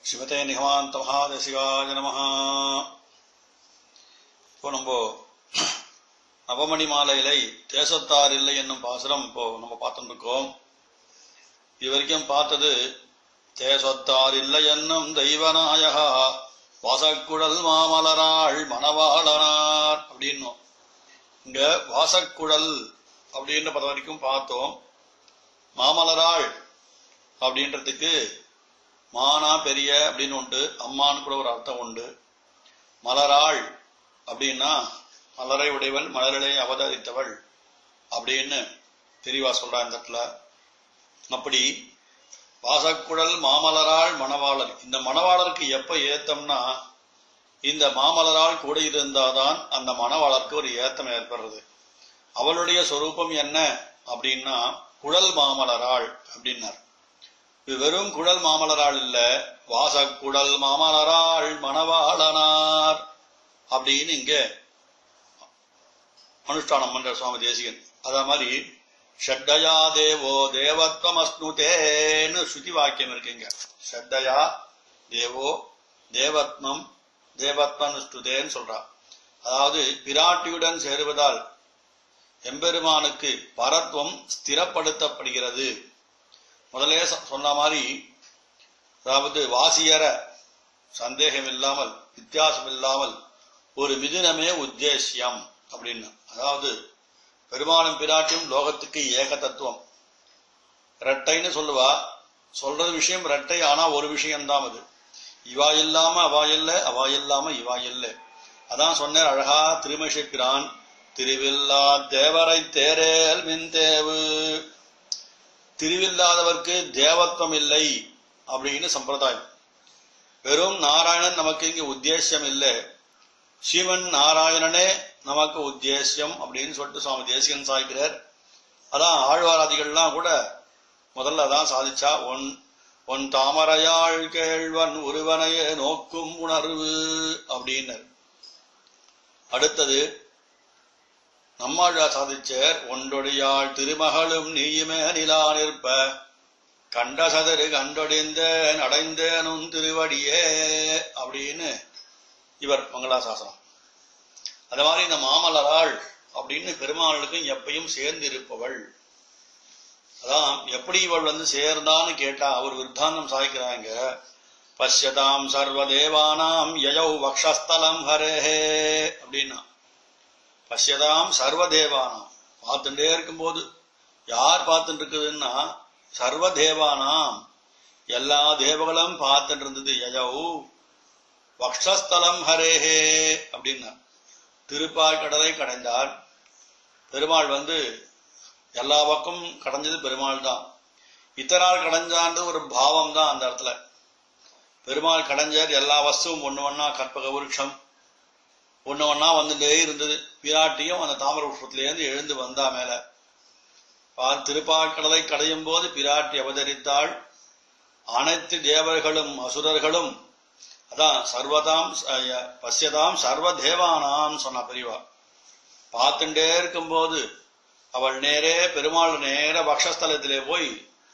சிவதே நிகமாந்த மகாதசிகாய நம இப்போ நம்ம நவமணி மாலையிலை தேசத்தார் இல்லை என்னும் பாசுரம் இப்போ நம்ம பார்த்துட்டு இருக்கோம் இது வரைக்கும் பார்த்தது தேசத்தார் இல்லை என்னும் தெய்வநாயகா வாசக்குழல் மாமலராள் மணவாளனார் அப்படின்னும் இங்க வாசக்குழல் அப்படின்னு பத வரைக்கும் பார்த்தோம் மாமலராள் அப்படின்றதுக்கு மானா பெரிய அப்படின்னு உண்டு அம்மான்னு கூட ஒரு அர்த்தம் உண்டு மலராள் அப்படின்னா மலரை உடையவள் மலரிலே அவதரித்தவள் அப்படின்னு தெளிவா சொல்றா இந்த இடத்துல அப்படி வாசக்குழல் மாமலராள் மணவாளர் இந்த மணவாளருக்கு எப்ப ஏத்தம்னா இந்த மாமலரால் கூட இருந்தாதான் அந்த மணவாளருக்கு ஒரு ஏத்தம் ஏற்படுறது அவளுடைய சொரூபம் என்ன அப்படின்னா குழல் மாமலராள் அப்படின்னார் இது வெறும் குழல் மாமலராள் இல்ல வாசக்குழல் மாமலராள் மணவாளனார் அப்படின்னு இங்க அனுஷ்டானம் பண்ற சுவாமி தேசிகன் அத மாதிரி ஷட்டயா தேவோ தேவத்வம் அஸ்னுதேன்னு ஸ்ருதி வாக்கியம் இருக்குங்க ஷட்டயா தேவோ தேவத்மம் தேவத்வம் ஸ்துதேன்னு சொல்றா அதாவது பிராட்டியுடன் சேருவதால் எம்பெருமானுக்கு பரத்வம் ஸ்திரப்படுத்தப்படுகிறது முதலே சொ- சொன்ன மாதிரி அதாவது வாசியற சந்தேகம் இல்லாமல் வித்தியாசம் இல்லாமல் ஒரு மிதுனமே உத்தேசியம் அப்படின்னு அதாவது பெருமானும் பிராட்டியும் லோகத்துக்கு ஏக தத்துவம் ரெட்டைன்னு சொல்லுவா சொல்றது விஷயம் ரெட்டை ஆனா ஒரு விஷயம்தான் அது இவா இல்லாம அவா இல்ல அவா இல்லாம இவா இல்ல அதான் சொன்னார் அழகா திருமஷிப்பிரான் திருவில்லா தேவரை தேரேல் மின் தேவு திருவில்லாதவர்க்கு தேவத்வம் இல்லை அப்படின்னு சம்பிரதாயம் வெறும் நாராயணன் நமக்கு இங்க உத்தேசியம் இல்லை சிவன் நாராயணனே நமக்கு உத்தேசியம் அப்படின்னு சொல்லிட்டு சுவாமி தேசிகன் சாய்க்கிறார் அதான் ஆழ்வாராதிகள்லாம் கூட முதல்ல அதான் சாதிச்சா ஒன் ஒன் தாமரையாள் கேழ்வன் ஒருவனையே நோக்கும் உணர்வு அப்படின்னர் அடுத்தது நம்மாழ்வார் சாதிச்சார் ஒன்றொடியாள் திருமகளும் நீயுமே நிலா நிற்ப கண்ட சதறு கண்டொடிந்தேன் அடைந்தேனும் திருவடியே அப்படின்னு இவர் மங்களாசாசனம் அது மாதிரி இந்த மாமலராள் அப்படின்னு பெருமாளுக்கும் எப்பயும் சேர்ந்து இருப்பவள் அதான் எப்படி இவள் வந்து சேர்ந்தான்னு கேட்டா அவர் விருத்தாந்தம் சாய்க்கிறாங்க பஷ்யதாம் சர்வ தேவானாம் யயௌ வக்ஷஸ்தலம் ஹரேஹே அப்படின்னா பஷ்யதாம் சர்வ தேவானாம் பார்த்துட்டே இருக்கும்போது யார் பார்த்துட்டு இருக்குதுன்னா சர்வ தேவானாம் எல்லா தேவகளும் பார்த்துட்டு இருந்தது யயௌ வக்ஷஸ்தலம் ஹரேஹே அப்படின்னா திருப்பால் கடலை கடைந்தார் பெருமாள் வந்து எல்லா பக்கம் கடைஞ்சது பெருமாள் தான் இத்தனால் கடைஞ்சான்றது ஒரு பாவம் தான் அந்த இடத்துல பெருமாள் கடைஞ்சார் எல்லா வஸ்துவும் ஒண்ணு ஒண்ணா கற்பக விருட்சம் ஒண்ணு ஒண்ணா வந்துட்டே இருந்தது பிராட்டியும் அந்த தாமர புஷ்பத்திலேருந்து எழுந்து வந்தா மேல பார் திருப்பாற்கடலை கடையும் போது பிராட்டி அவதரித்தாள் அனைத்து தேவர்களும் அசுரர்களும் அதான் சர்வதாம் அஹ், பசியதாம் சர்வ தேவானாம் சொன்ன பெரியவா பார்த்துட்டே இருக்கும்போது அவள் நேரே பெருமாள் நேர பக்ஷஸ்தலத்திலே போய்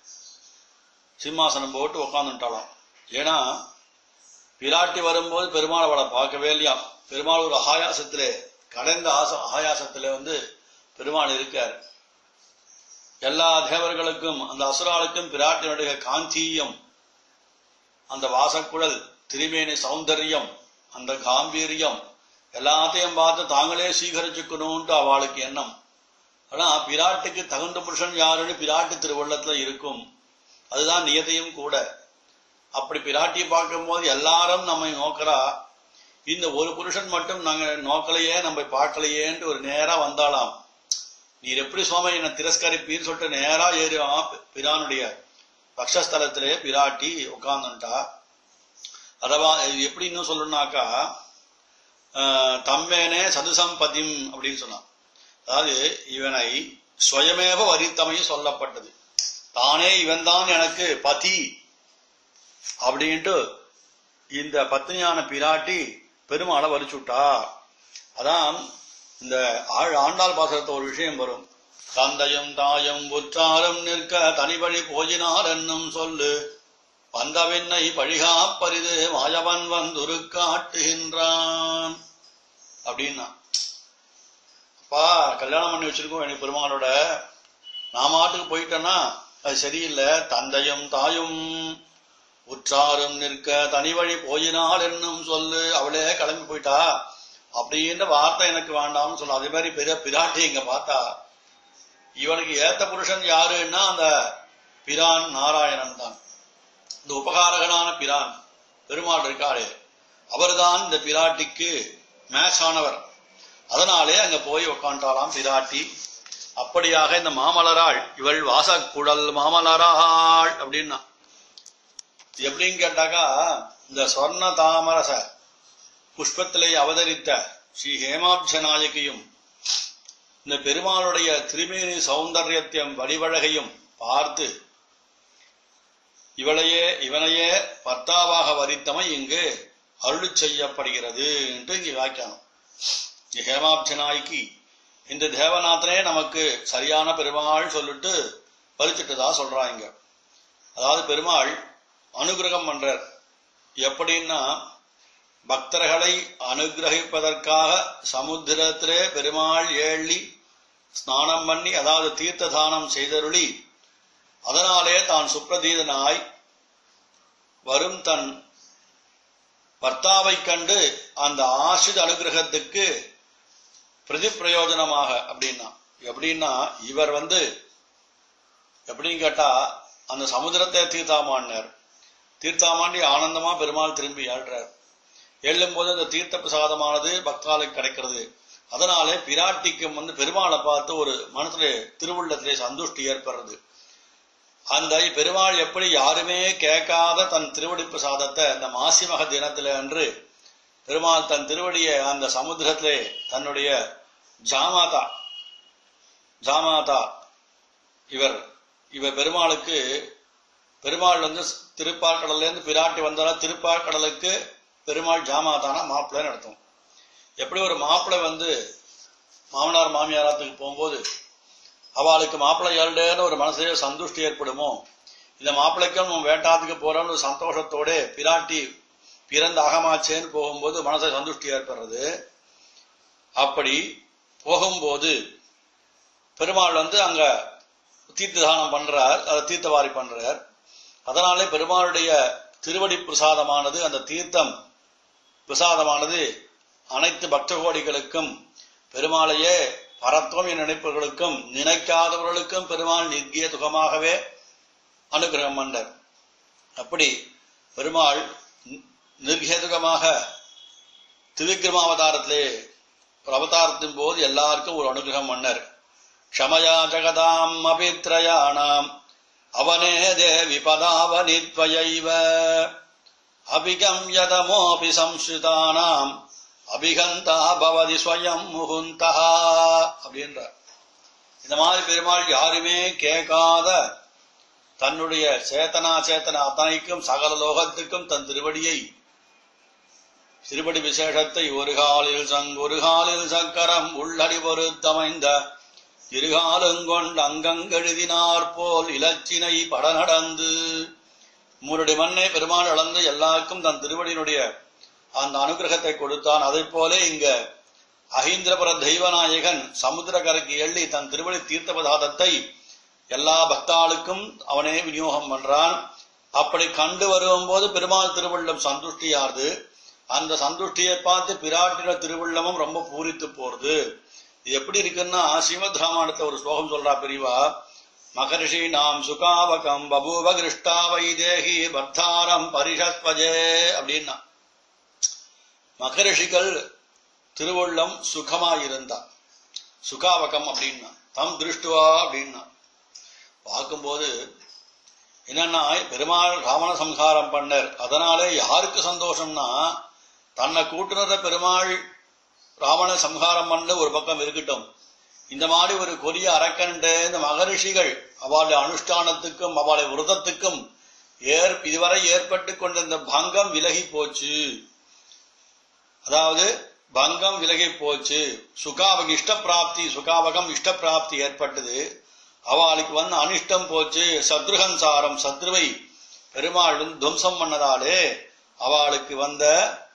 சிம்மாசனம் போட்டு உட்காந்துட்டாளாம் ஏன்னா பிராட்டி வரும்போது பெருமாள் அவளை பார்க்கவே இல்லையா பெருமாள் ஒரு ஆயாசத்திலே கடைந்த ஆச ஆயாசத்திலே வந்து பெருமாள் இருக்கார் எல்லா தேவர்களுக்கும் அந்த அசுராளுக்கும் பிராட்டினுடைய காந்தீயம் அந்த வாசக்குழல் திருமேனி சௌந்தரியம் அந்த காம்பீரியம் எல்லாத்தையும் பார்த்து தாங்களே சீகரிச்சுக்கணும்ட்டு அவளுக்கு எண்ணம் ஆனா பிராட்டுக்கு தகுந்த புருஷன் யாருன்னு பிராட்டு திருவள்ளத்துல இருக்கும் அதுதான் நியதையும் கூட அப்படி பிராட்டியை பார்க்கும்போது எல்லாரும் நம்மை நோக்கிறா இந்த ஒரு புருஷன் மட்டும் நாங்க நோக்கலையே நம்ம பார்க்கலையேன்ட்டு ஒரு நேரா வந்தாளாம் நீர் எப்படி சுவாமி என்ன திரஸ்கரிப்பீர் சொல்லிட்டு நேரா ஏறிவான் பிரானுடைய பக்ஷஸ்தலத்திலே பிராட்டி உட்கார்ந்துட்டா அதவா இது எப்படி இன்னும் சொல்லணும்னாக்கா ஆஹ், தம்மேனே சதுசம்பதிம் அப்படின்னு சொன்னான் அதாவது இவனை சுயமேவ வரித்தமையும் சொல்லப்பட்டது தானே இவன்தான் எனக்கு பதி அப்படின்ட்டு இந்த பத்னியான பிராட்டி பெருமாளை வரிச்சுட்டா அதான் இந்த ஆழ் ஆண்டாள் பாசனத்தை ஒரு விஷயம் வரும் தந்தையும் தாயும் உற்றாரும் நிற்க தனிவழி போயினார் என்னும் சொல்லு வந்தவின்னை பழிகா பரிது மாயவன் வந்துரு காட்டுகின்றான் அப்படின்னா அப்பா கல்யாணம் பண்ணி வச்சிருக்கோம் எனக்கு பெருமாளோட நான் மாட்டுக்கு போயிட்டேன்னா அது சரியில்லை தந்தையும் தாயும் உற்றாரும் நிற்க தனி வழி போயினால் என்னும் சொல்லு அவளே கிளம்பி போயிட்டா அப்படின்ற வார்த்தை எனக்கு வேண்டாம்னு சொல்ல அதே மாதிரி பெரிய பிராட்டி இங்க பார்த்தா இவனுக்கு ஏத்த புருஷன் யாருன்னா அந்த பிரான் நாராயணன் தான் இந்த உபகாரகனான பிரான் பெருமாள் இருக்காளே அவர்தான் இந்த பிராட்டிக்கு மேட்ச் ஆனவர் அதனாலே அங்க போய் உக்காண்டாளாம் பிராட்டி அப்படியாக இந்த மாமலராள் இவள் வாசக்குழல் மாமலராள் அப்படின்னா எப்படின்னு கேட்டாக்கா இந்த சொர்ண தாமரச புஷ்பத்திலே அவதரித்த ஸ்ரீ ஹேமாப்ஜ நாயகியும் இந்த பெருமாளுடைய திருமேனி சௌந்தர்யத்தியம் வடிவழகையும் பார்த்து இவளையே இவனையே பர்த்தாவாக வரித்தமை இங்கு அருள் செய்யப்படுகிறது என்று இங்கு வியாக்கியானம் இந்த ஹேமாப்ஜ நாயகி இந்த தேவநாதனே நமக்கு சரியான பெருமாள் சொல்லிட்டு பறிச்சுட்டதா சொல்றாங்க அதாவது பெருமாள் அனுகிரகம் பண்றார் எப்படின்னா பக்தர்களை அனுகிரகிப்பதற்காக சமுத்திரத்திலே பெருமாள் ஏழி ஸ்நானம் பண்ணி அதாவது தீர்த்த தானம் செய்தருளி அதனாலே தான் சுப்ரதீதனாய் வரும் தன் பர்த்தாவைக் கண்டு அந்த ஆசிரித அனுகிரகத்துக்கு பிரதிப்பிரயோஜனமாக அப்படின்னா எப்படின்னா இவர் வந்து எப்படின்னு கேட்டா அந்த சமுத்திரத்தை தீர்த்தாமான்னார் தீர்த்தாமாண்டி ஆனந்தமா பெருமாள் திரும்பி ஏழ்றார் எழும் போது அந்த தீர்த்த பிரசாதமானது பக்தாளுக்கு கிடைக்கிறது அதனாலே பிராட்டிக்கும் வந்து பெருமாளை பார்த்து ஒரு மனசுல திருவுள்ளத்திலே சந்துஷ்டி ஏற்படுறது அந்த பெருமாள் எப்படி யாருமே கேட்காத தன் திருவடி பிரசாதத்தை அந்த மாசிமக தினத்தில அன்று பெருமாள் தன் திருவடியை அந்த சமுத்திரத்திலே தன்னுடைய ஜாமாதா ஜாமாதா இவர் இவர் பெருமாளுக்கு பெருமாள் வந்து திருப்பார்கடல்ல இருந்து பிராட்டி வந்தாலும் திருப்பார்கடலுக்கு பெருமாள் ஜாமாதானா மாப்பிள்ளை நடத்தும் எப்படி ஒரு மாப்பிள்ளை வந்து மாமனார் மாமியாரத்துக்கு போகும்போது அவளுக்கு மாப்பிள்ளை ஏழுன்னு ஒரு மனசுல சந்துஷ்டி ஏற்படுமோ இந்த மாப்பிள்ளைக்கும் நம்ம வேட்டாத்துக்கு போறோம்னு ஒரு சந்தோஷத்தோட பிராட்டி பிறந்த அகமாச்சேன்னு போகும்போது மனசை சந்துஷ்டி ஏற்படுறது அப்படி போகும்போது பெருமாள் வந்து அங்க தீர்த்த தானம் பண்றார் அதை தீர்த்தவாரி பண்றார் அதனாலே பெருமாளுடைய திருவடி பிரசாதமானது அந்த தீர்த்தம் பிரசாதமானது அனைத்து பக்த கோடிகளுக்கும் பெருமாளையே பரத்துவம் என நினைப்பவர்களுக்கும் நினைக்காதவர்களுக்கும் பெருமாள் நிர்கிய துகமாகவே அனுகிரகம் பண்ணார் அப்படி பெருமாள் நிர்கேதுகமாக திவிக்ரமாவதாரத்திலே ஒரு அவதாரத்தின் போது எல்லாருக்கும் ஒரு அனுகிரகம் பண்ணார் க்ஷமயா ஜகதாம் அபித்ரயாணாம் அவனே தேவி பதாவனித்வயைவ அபிகம் யதமோபி சம்ஸ்ருதானாம் அபிகந்தா பவதி ஸ்வயம் முகுந்தா அப்படின்றார் இந்த மாதிரி பெருமாள் யாருமே கேட்காத தன்னுடைய சேத்தனா சேத்தன அத்தனைக்கும் சகல லோகத்துக்கும் தன் திருவடியை திருவடி விசேஷத்தை ஒரு காலில் சங் ஒரு காலில் சக்கரம் உள்ளடி பொறுத்தமைந்த இருகாலுங்கொண்டு அங்கங்கெழுதினார் போல் இலச்சினை பட நடந்து மூருடைய மண்ணை பெருமாள் அளந்து எல்லாருக்கும் தன் திருவடியினுடைய அந்த அனுகிரகத்தை கொடுத்தான் அதை போல இங்க அஹீந்திரபுர தெய்வநாயகன் சமுத்திரக்கரைக்கு எள்ளி தன் திருவடி தீர்த்த பதார்த்தத்தை எல்லா பக்தாளுக்கும் அவனே விநியோகம் பண்றான் அப்படி கண்டு வரும்போது பெருமாள் திருவள்ளம் சந்துஷ்டியாருது அந்த சந்துஷ்டியை பார்த்து பிராட்டின திருவள்ளமும் ரொம்ப பூரித்து போறது இது எப்படி இருக்குன்னா ஸ்ரீமத் ராமாயணத்தை ஒரு ஸ்லோகம் சொல்றா பெரியவா மகர்ஷி நாம் சுகாவகம் பபூவ கிருஷ்டா வைதேகி பர்த்தாரம் பரிஷத்வஜே அப்படின்னா மகரிஷிகள் திருவள்ளம் சுகமாயிருந்தா சுகாவகம் அப்படின்னா தம் திருஷ்டுவா அப்படின்னா பார்க்கும்போது என்னன்னா பெருமாள் ராவண சம்ஹாரம் பண்ணர் அதனாலே யாருக்கு சந்தோஷம்னா தன்னை கூட்டுனத பெருமாள் ராவண சம்ஹாரம் பண்ண ஒரு பக்கம் இருக்கட்டும் இந்த மாதிரி ஒரு கொடிய அரக்கன்ட்டு இந்த மகரிஷிகள் அவளுடைய அனுஷ்டானத்துக்கும் அவளுடைய விரதத்துக்கும் ஏற் இதுவரை ஏற்பட்டு கொண்ட இந்த பங்கம் விலகி போச்சு அதாவது பங்கம் விலகி போச்சு சுகாவக இஷ்ட பிராப்தி சுகாவகம் இஷ்ட பிராப்தி ஏற்பட்டது அவளுக்கு வந்து அனிஷ்டம் போச்சு சத்ருகன்சாரம் சத்ருவை பெருமாள் வந்து துவம்சம் பண்ணதாலே அவளுக்கு வந்த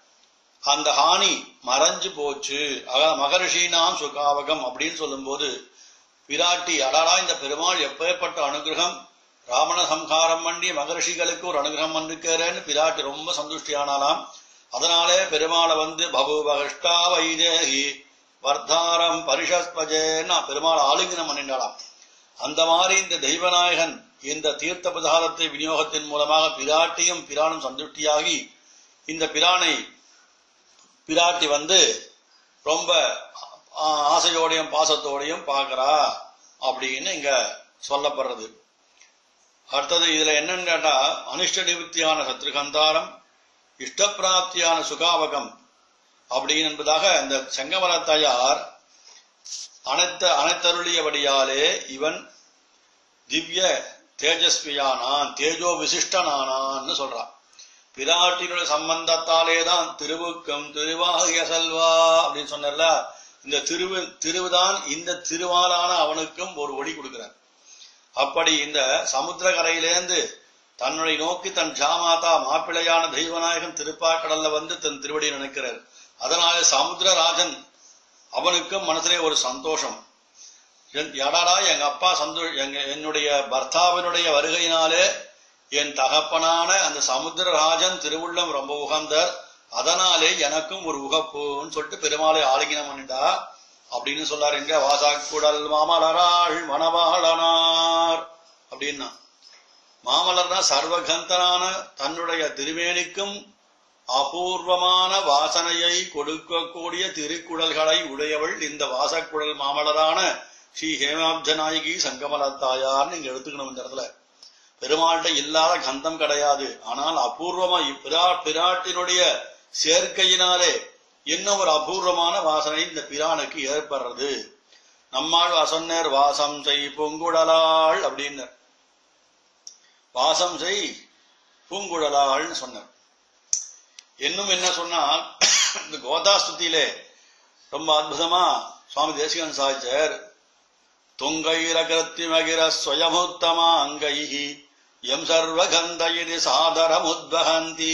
அந்த ஹானி மறைஞ்சு போச்சு அதாவது மகரிஷினாம் சுகாவகம் அப்படின்னு சொல்லும்போது பிராட்டி அடாடா இந்த பெருமாள் எப்பேற்பட்ட அனுகிரகம் ராவண சம்ஹாரம் பண்ணி மகரிஷிகளுக்கு ஒரு அனுகிரகம் பண்ணிருக்கிறேன்னு பிராட்டி ரொம்ப சந்துஷ்டியானாலாம் அதனாலே பெருமாளை வந்து பகுபகஷ்டா வைதேகி வர்த்தாரம் பரிஷஸ்பஜேன்னா பெருமாள் ஆலிங்கனம் பண்ணிட்டாளாம் அந்த மாதிரி இந்த தெய்வநாயகன் இந்த தீர்த்த பிரசாரத்தை விநியோகத்தின் மூலமாக பிராட்டியும் பிரானும் சந்துஷ்டியாகி இந்த பிரானை பிராட்டி வந்து ரொம்ப ஆ- ஆசையோடையும் பாசத்தோடையும் பார்க்கறா அப்படின்னு இங்க சொல்லப்படுறது அடுத்தது இதுல என்னன்னு கேட்டா அனிஷ்ட நிவர்த்தியான சத்ருகந்தாரம் இஷ்டப்பிராப்தியான சுகாவகம் அப்படின்னு என்பதாக இந்த செங்கமலத்தாயார் அனைத்த அனைத்தருளியபடியாலே இவன் திவ்ய தேஜஸ்வியானான் தேஜோ விசிஷ்டனானான்னு சொல்றான் பிராட்டினுடைய சம்பந்தத்தாலே தான் திருவுக்கம் திருவாகிய செல்வா அப்படின்னு சொன்னல இந்த திருவு திருவுதான் இந்த திருவாலான அவனுக்கும் ஒரு ஒளி கொடுக்கிறார் அப்படி இந்த சமுத்திர கரையிலேந்து தன்னுடைய நோக்கி தன் ஜாமாதா மாப்பிள்ளையான தெய்வநாயகன் திருப்பாக்கடல்ல வந்து தன் திருவடியை நினைக்கிறார் அதனால சமுத்திரராஜன் அவனுக்கும் மனசுலே ஒரு சந்தோஷம் என்- எடாடா எங்க அப்பா சந்தோ எங்க என்னுடைய பர்த்தாவினுடைய வருகையினாலே என் தகப்பனான அந்த சமுத்திரராஜன் திருவுள்ளம் ரொம்ப உகந்தர் அதனாலே எனக்கும் ஒரு உகப்புன்னு சொல்லிட்டு பெருமாளை ஆலிங்கனம் பண்ணிட்டா அப்படின்னு சொல்லாரு எங்க வாசாக்குடல் மாமலராள் மணவாளனார் அப்படின்னா மாமலர்னா சர்வகந்தனான தன்னுடைய திருமேனிக்கும் அபூர்வமான வாசனையை கொடுக்கக்கூடிய திருக்குடல்களை உடையவள் இந்த வாசக்குழல் மாமலரான ஸ்ரீ ஹேமாப்ஜ நாயகி சங்கமலத்தாயார்னு இங்க எடுத்துக்கணும் இந்த இடத்துல பெருமாள்கிட்ட இல்லாத கந்தம் கிடையாது ஆனால் அபூர்வமா பிரா பிராட்டினுடைய சேர்க்கையினாலே இன்னும் ஒரு அபூர்வமான வாசனை இந்த பிரானுக்கு ஏற்படுறது நம்மால் வசன்னர் வாசம் செய் பூங்குழலாள் அப்படின்னு வாசம் செய் பூங்குழலாள்னு சொன்னார் இன்னும் என்ன சொன்னால் இந்த கோதாஸ்துதியிலே ரொம்ப அற்புதமா சுவாமி தேசிகன் சாய்ச்சர் துங்கைரகிருத்திமகிர ஸ்வயமுத்தமா அங்கைஹி எம் சர்வகந்த இது சாதரமுத்வகந்தி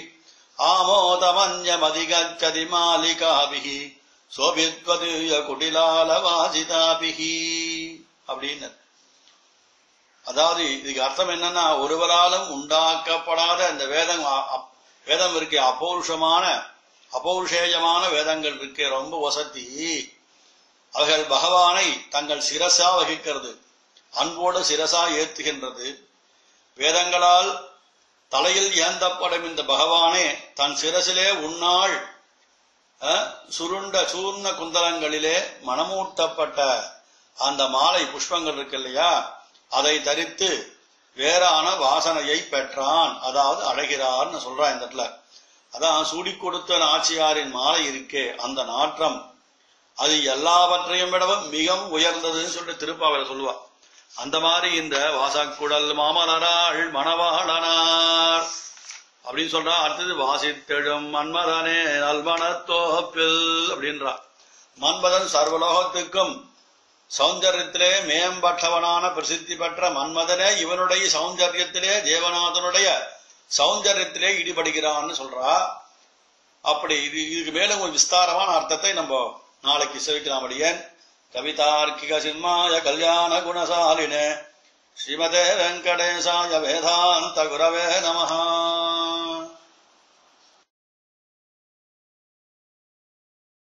ஆமோதமன்யமதிகச்சதி மாலிகாபிஹி சோபித்வதீய குடிலால வாசிதாபிஹி அப்படின்னு அதாவது இதுக்கு அர்த்தம் என்னன்னா ஒருவராலும் உண்டாக்கப்படாத இந்த வேதம் அ- அப்- வேதம் இருக்கே அபௌருஷமான அபௌருஷேயமான வேதங்கள் இருக்கே ரொம்ப வசதி அவர்கள் பகவானை தங்கள் சிரசா வகிக்கிறது அன்போடு சிரசா ஏத்துகின்றது வேதங்களால் தலையில் ஏந்தப்படும் இந்த பகவானே தன் சிரசிலே உன்னாள் அஹ், சுருண்ட சூர்ண குந்தலங்களிலே மணமூட்டப்பட்ட அந்த மாலை புஷ்பங்கள் இருக்கு இல்லையா அதை தரித்து வேறான வாசனையை பெற்றான் அதாவது அழகிறார்னு சொல்றான் இந்த இடத்துல அதான் சூடி கொடுத்த நாச்சியாரின் மாலை இருக்கே அந்த நாற்றம் அது எல்லாவற்றையும் விடவும் மிகவும் உயர்ந்ததுன்னு சொல்லிட்டு திருப்பாவையில சொல்லுவா அந்த மாதிரி இந்த வாசக்குடல் மாமலராள் மணவாளனார் அப்படின்னு சொல்றா அடுத்தது வாசித்தெழும் மன்மதனே நல்மணத்தோப்பில் அப்படின்றா மன்மதன் சர்வலோகத்துக்கும் சௌந்தரியத்திலே மேம்பட்டவனான பிரசித்தி பெற்ற மன்மதனே இவனுடைய சௌந்தரியத்திலே தேவநாதனுடைய சௌந்தரியத்திலே ஈடுபடுகிறான்னு சொல்றா அப்படி இது இதுக்கு மேல ஒரு விஸ்தாரமான அர்த்தத்தை நம்ம நாளைக்கு செவிக்கலாம் அடியேன் கவிதார்க்கிக சிம்மாய கல்யாண குணசாலினே ஸ்ரீமதே வெங்கடேசாய வேதாந்த குரவே நமஹா